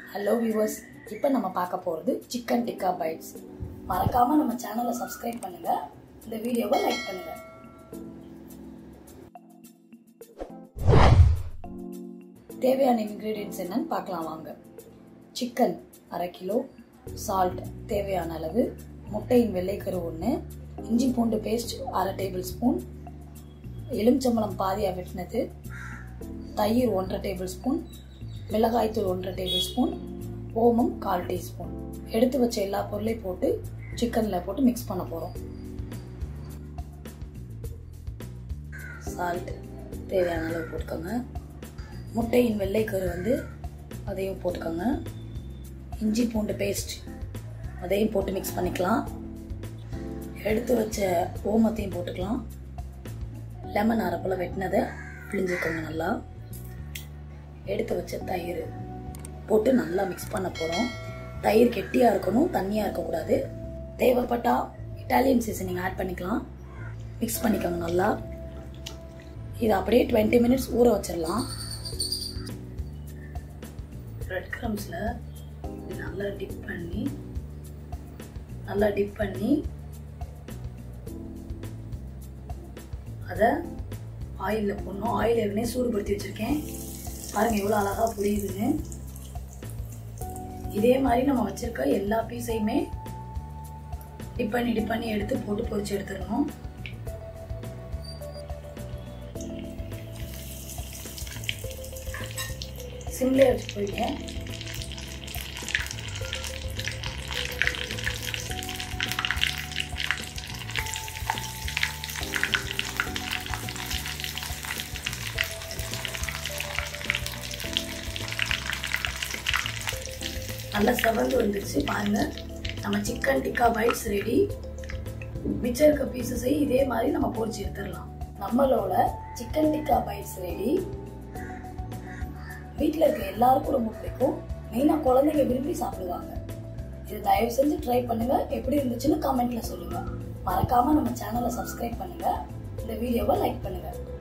hello viewers இப்போ நம்ம பார்க்க போகிறது சிக்கன் டிக்கா பைட்ஸ் மறக்காமல் நம்ம சேனலை சப்ஸ்கிரைப் பண்ணுங்கள் இந்த வீடியோவை லைக் பண்ணுங்கள் தேவையான இன்க்ரீடியன்ஸ் என்னன்னு பார்க்கலாம் வாங்க சிக்கன் அரை கிலோ சால்ட் தேவையான அளவு முட்டையின் வெள்ளைக்கரு ஒன்று இஞ்சி பூண்டு பேஸ்ட் அரை டேபிள் ஸ்பூன் எலுமிச்சம்பழம் பாதியாக வெட்டினது தயிர் ஒன்றரை டேபிள் ஸ்பூன் மிளகாய்த்தூள் ஒன்றரை டேபிள் ஸ்பூன் ஓமம் கால் டீஸ்பூன் எடுத்து வச்ச எல்லா பொருளையும் போட்டு சிக்கனில் போட்டு மிக்ஸ் பண்ண போகிறோம் சால்ட் தேவையான அளவு போட்டுக்கோங்க முட்டையின் வெள்ளைக்கரு வந்து அதையும் போட்டுக்கோங்க இஞ்சி பூண்டு பேஸ்ட் அதையும் போட்டு மிக்ஸ் பண்ணிக்கலாம் எடுத்து வச்ச ஓமத்தையும் போட்டுக்கலாம் லெமன் அரைப்பில் வெட்டினதை பிழிஞ்சுக்கோங்க நல்லா எடுத்து வச்ச தயிர் போட்டு நல்லா மிக்ஸ் பண்ண போகிறோம் தயிர் கெட்டியாக இருக்கணும் தண்ணியாக இருக்கக்கூடாது தேவைப்பட்டால் இட்டாலியன் சீசனிங் ஆட் பண்ணிக்கலாம் மிக்ஸ் பண்ணிக்கோங்க நல்லா இதை அப்படியே டுவெண்ட்டி மினிட்ஸ் ஊற வச்சிடலாம் பிரெட் க்ரம்ஸில் நல்லா டிப் பண்ணி நல்லா டிப் பண்ணி அதை ஆயிலில் போடணும் ஆயில் ஏற்கனவே சூடுபடுத்தி வச்சுருக்கேன் பாருங்கள் எவ்வளோ அழகாக புரியுதுன்னு இதே மாதிரி நம்ம வச்சுருக்க எல்லா பீஸையுமே டிப் பண்ணி டிப் பண்ணி எடுத்து போட்டு பொரிச்சு எடுத்துடணும் சிம்லே வச்சு போயிட்டேன் நல்லா செவந்து வந்துருச்சு பாருங்க நம்ம சிக்கன் டிக்கா பைட்ஸ் ரெடி மிச்சம் இருக்க பீசஸை இதே மாதிரி நம்ம பொரிச்சு எடுத்துடலாம் நம்மளோட சிக்கன் டிக்கா பைட்ஸ் ரெடி வீட்டில் இருக்க எல்லாருக்கும் ரொம்ப பிடிக்கும் மெயினாக குழந்தைங்க விரும்பி சாப்பிடுவாங்க இது தயவு செஞ்சு ட்ரை பண்ணுங்க எப்படி இருந்துச்சுன்னு கமெண்ட்ல சொல்லுங்க மறக்காம நம்ம சேனலை சப்ஸ்கிரைப் பண்ணுங்க இந்த வீடியோவை லைக் பண்ணுங்க